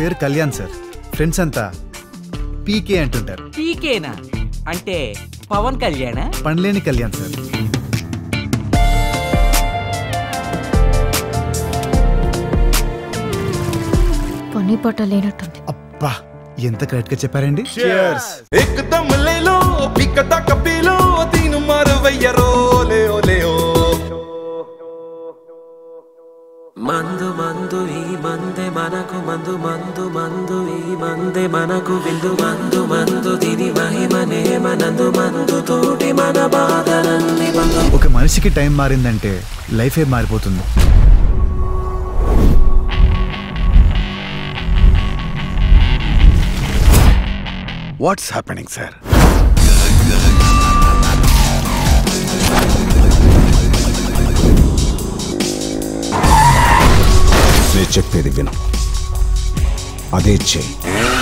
పేరు Kalyan sir friends అంతా పీకే అంటుంటారు పీకేనా అంటే పవన్ కళ్యాణా పనిలేని కళ్యాణ్ సార్ పని పట్ట లేనట్టుంది అబ్బా ఎంత కరెక్ట్ గా చెప్పారండి एकदम ले लो पिकटा कपी लो तीन मार भैया रो ले ओ ले ओ మందు మందు ఈ మందే మనకు మందు మందు మందు ఈ మందే మనకు విందు మందు మందు దీని మహిమనే మనందు మందు తోటి మన బాధలన్నీ బంధు ఒక మనిషికి టైం మారిందంటే లైఫే మారిపోతుంది వాట్స్ హ్యాపెనింగ్ సార్ నేను చెప్పేది విను అదే చెయ్యి